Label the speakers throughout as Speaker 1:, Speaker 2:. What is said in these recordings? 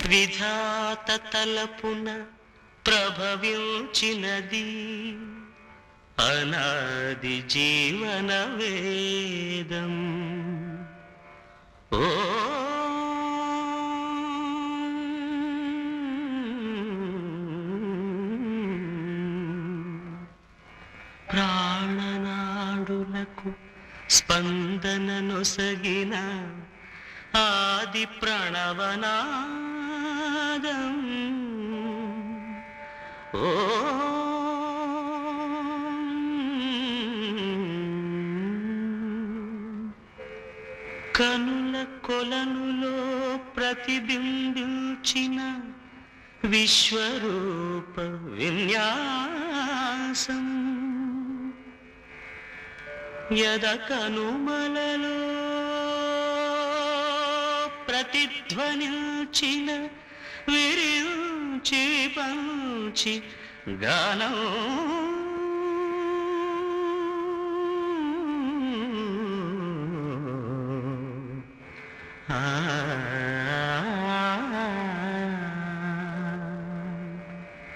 Speaker 1: విధాత తలపున ప్రభవించినది అనాది జీవన వేదం ఓ ప్రాణనాడులకు స్పందన నొసగిన ఆది ప్రణవనాదం ఓ కనుల కొలనులో ప్రతిబింబించిన విశ్వరూప విన్యాసం యద కనుమలలో ప్రతిధ్వనించిన విరించి పంచి గానం ఆ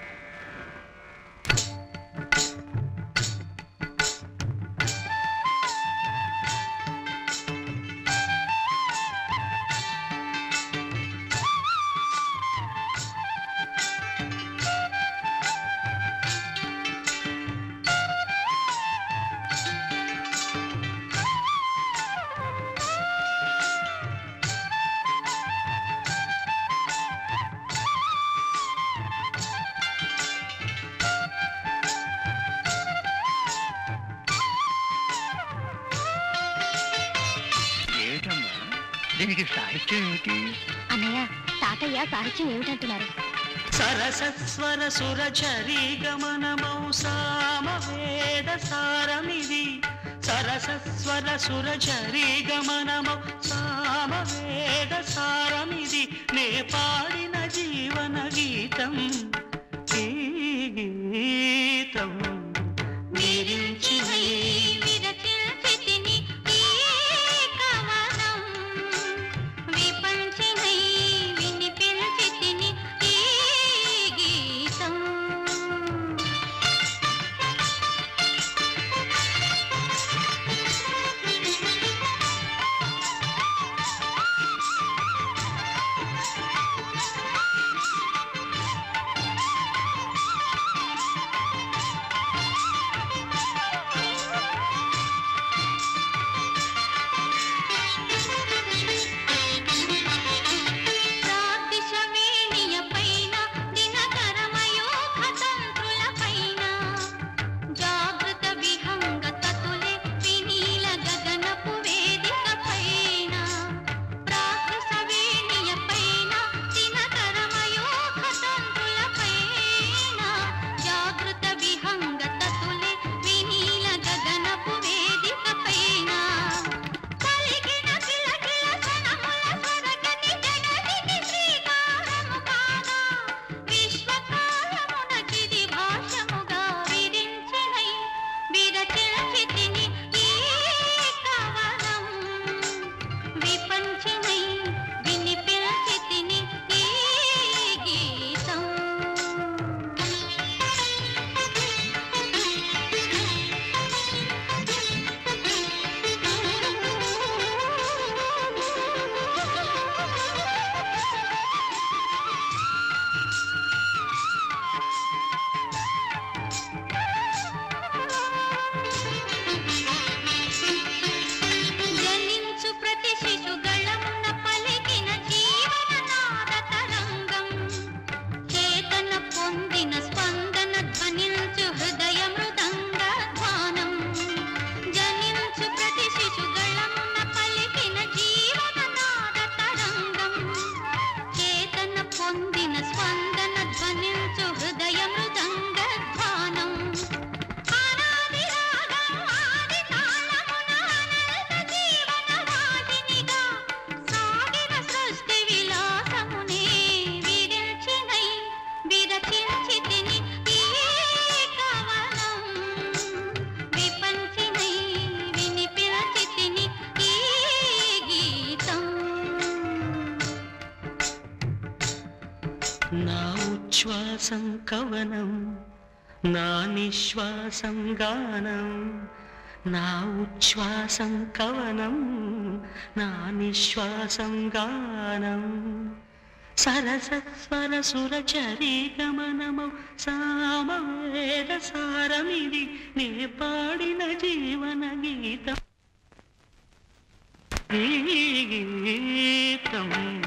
Speaker 2: ఏమిటమ్మా దీనికి సాహిత్యం ఏమిటి
Speaker 3: అన్నయ్య తాతయ్య సాహిత్యం ఏమిటంటున్నారు
Speaker 1: సరసస్వర సురచరీ గమనమౌ సామవేద సారమిది సరసస్వర సురచరీ గమనమౌ సామవేద సారమిది నే పాడిన జీవన గీతం ఈ గీతం మీరించిన ఉచ్ఛ్వాసం కవనం నా నిశ్వాసం గానం నా ఉచ్ఛ్వాసం కవనం నా నిశ్వాసం గానం సరసస్వర సుర చరీ గమనమౌ సామవేద సారమిది నే పాడిన జీవన గీతం ఈ గీతం